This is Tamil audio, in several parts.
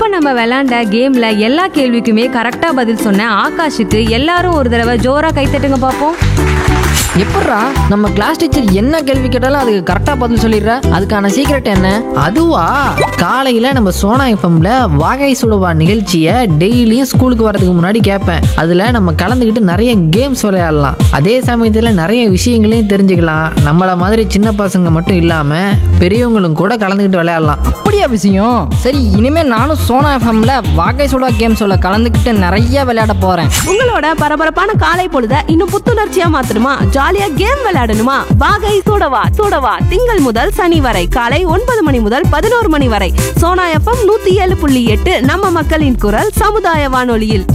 இப்ப நம்ம விளையாண்ட கேம்ல எல்லா கேள்விக்குமே கரெக்டா பதில் சொன்ன ஆகாஷுக்கு எல்லாரும் ஒரு தடவை ஜோரா கை தட்டுங்க பாப்போம் எப்பட்றா நம்ம கிளாஸ் டீச்சர் என்ன கேள்வி கேட்டாலும் அதுக்கு கரெக்டா பதில் சொல்லிடுற அதுக்கான சீக்ரெட் என்ன அதுவா காலையில நம்ம சோனா எஃப்எம்ல வாகை சுடுவா நிகழ்ச்சியை டெய்லியும் ஸ்கூலுக்கு வரதுக்கு முன்னாடி கேட்பேன் அதுல நம்ம கலந்துக்கிட்டு நிறைய கேம்ஸ் விளையாடலாம் அதே சமயத்துல நிறைய விஷயங்களையும் தெரிஞ்சுக்கலாம் நம்மள மாதிரி சின்ன பசங்க மட்டும் இல்லாம பெரியவங்களும் கூட கலந்துக்கிட்டு விளையாடலாம் அப்படியா விஷயம் சரி இனிமே நானும் சோனா எஃப்எம்ல வாகை சுடா கேம் சொல்ல கலந்துக்கிட்டு நிறைய விளையாட போறேன் உங்களோட பரபரப்பான காலை பொழுத இன்னும் புத்துணர்ச்சியா மாத்தணுமா ஜாலியா கேம் விளையாடணுமா வாகை சூடவா சூடவா திங்கள் முதல் சனி வரை காலை ஒன்பது மணி முதல் பதினோரு மணி வரை சோனா எஃப்எம் நூத்தி ஏழு புள்ளி எட்டு நம்ம மக்களின் குரல் சமுதாய வானொலியில்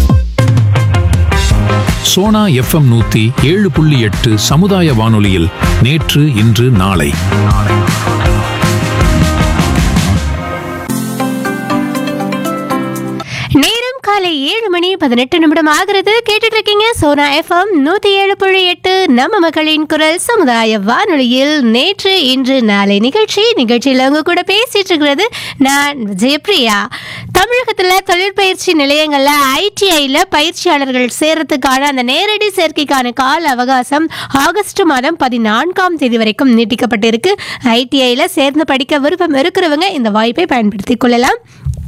சோனா எஃப்எம் நூத்தி ஏழு புள்ளி எட்டு சமுதாய வானொலியில் நேற்று இன்று நாளை நேரம் காலை ஏழு மணி பதினெட்டு நிமிடம் ஆகிறது கேட்டுட்டு இருக்கீங்க சோனா எஃப்எம் நூத்தி ஏழு புள்ளி எட்டு நம்ம மக்களின் குரல் சமுதாய வானொலியில் நேற்று இன்று நாளை நிகழ்ச்சி நிகழ்ச்சியில் உங்க கூட பேசிட்டு இருக்கிறது நான் விஜயபிரியா தமிழகத்துல தொழிற்பயிற்சி நிலையங்கள்ல ஐடிஐல பயிற்சியாளர்கள் சேர்றதுக்கான அந்த நேரடி சேர்க்கைக்கான கால அவகாசம் ஆகஸ்ட் மாதம் பதினான்காம் தேதி வரைக்கும் நீட்டிக்கப்பட்டிருக்கு ஐடிஐல சேர்ந்து படிக்க விருப்பம் இருக்கிறவங்க இந்த வாய்ப்பை பயன்படுத்திக் கொள்ளலாம்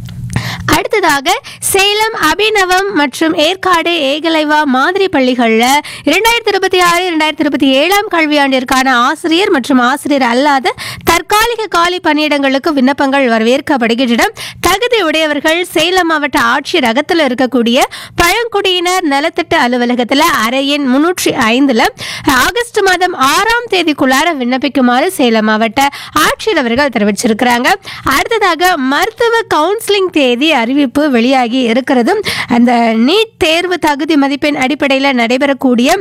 அடுத்ததாக சேலம் அபிநவம் மற்றும் ஏற்காடு ஏகலைவா மாதிரி பள்ளிகளில் இரண்டாயிரத்தி இருபத்தி ஆறு இரண்டாயிரத்தி இருபத்தி ஏழாம் கல்வியாண்டிற்கான ஆசிரியர் மற்றும் ஆசிரியர் அல்லாத தற்காலிக காலி பணியிடங்களுக்கு விண்ணப்பங்கள் வரவேற்கப்படுகின்றன தகுதி உடையவர்கள் சேலம் மாவட்ட ஆட்சியர் அகத்தில் இருக்கக்கூடிய பழங்குடியினர் நலத்திட்ட அலுவலகத்தில் அறை எண் முன்னூற்றி ஐந்தில் ஆகஸ்ட் மாதம் ஆறாம் தேதிக்குள்ளார விண்ணப்பிக்குமாறு சேலம் மாவட்ட ஆட்சியர் அவர்கள் தெரிவிச்சிருக்கிறாங்க அடுத்ததாக மருத்துவ கவுன்சிலிங் தேதி அறிவிப்பு வெளியாகி இருக்கிறது அந்த நீட் தேர்வு தகுதி மதிப்பெண் அடிப்படையில் நடைபெறக்கூடிய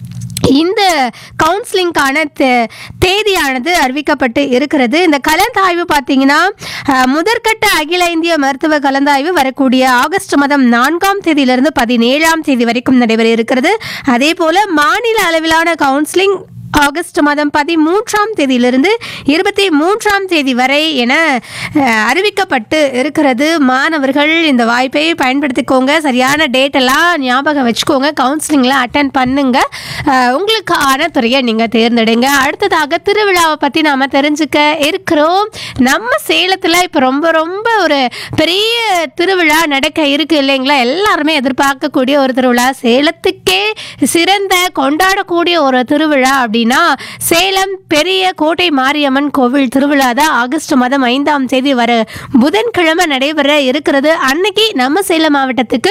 இந்த கவுன்சிலிங்கான தே- தேதியானது அறிவிக்கப்பட்டு இருக்கிறது இந்த கலந்தாய்வு பார்த்தீங்கன்னா அஹ், முதற்கட்ட அகில இந்திய மருத்துவ கலந்தாய்வு வரக்கூடிய ஆகஸ்ட் மாதம் நான்காம் தேதியிலிருந்து பதினேழாம் தேதி வரைக்கும் நடைபெற இருக்கிறது அதே போல மாநில அளவிலான கவுன்சிலிங் ஆகஸ்ட் மாதம் பதிமூன்றாம் தேதியிலிருந்து இருபத்தி மூன்றாம் தேதி வரை என அஹ், அறிவிக்கப்பட்டு இருக்கிறது மாணவர்கள் இந்த வாய்ப்பை பயன்படுத்திக்கோங்க சரியான டேட் எல்லாம் ஞாபகம் வச்சுக்கோங்க கவுன்சிலிங்கில் அட்டன் பண்ணுங்க அஹ், உங்களுக்கான துறையை நீங்கள் தேர்ந்தெடுங்க அடுத்ததாக திருவிழாவை பற்றி நாம் தெரிஞ்சுக்க இருக்கிறோம் நம்ம சேலத்தில் இப்போ ரொம்ப ரொம்ப ஒரு பெரிய திருவிழா நடக்க இருக்கு இல்லைங்களா எல்லாருமே எதிர்பார்க்கக்கூடிய ஒரு திருவிழா சேலத்துக்கே சிறந்த கொண்டாடக்கூடிய ஒரு திருவிழா அப்படின்னா சேலம் பெரிய கோட்டை மாரியம்மன் கோவில் திருவிழா தான் ஆகஸ்ட் மாதம் ஐந்தாம் தேதி வர புதன்கிழமை நடைபெற இருக்கிறது அன்னைக்கு நம்ம சேலம் மாவட்டத்துக்கு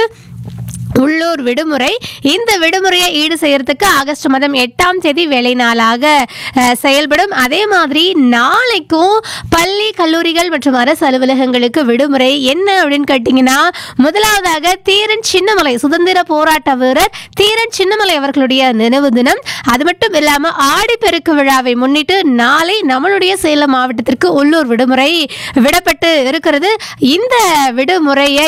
உள்ளூர் விடுமுறை இந்த விடுமுறையை ஈடு செய்யறதுக்கு ஆகஸ்ட் மாதம் எட்டாம் தேதி வேலை நாளாக அஹ், செயல்படும் அதே மாதிரி நாளைக்கும் பள்ளி கல்லூரிகள் மற்றும் அரசு அலுவலகங்களுக்கு விடுமுறை என்ன அப்படின்னு கேட்டிங்கன்னா முதலாவதாக தீரன் சின்னமலை சுதந்திர போராட்ட வீரர் தீரன் சின்னமலை அவர்களுடைய நினைவு தினம் அது மட்டும் இல்லாமல் ஆடிப்பெருக்கு விழாவை முன்னிட்டு நாளை நம்மளுடைய சேலம் மாவட்டத்திற்கு உள்ளூர் விடுமுறை விடப்பட்டு இருக்கிறது இந்த விடுமுறையை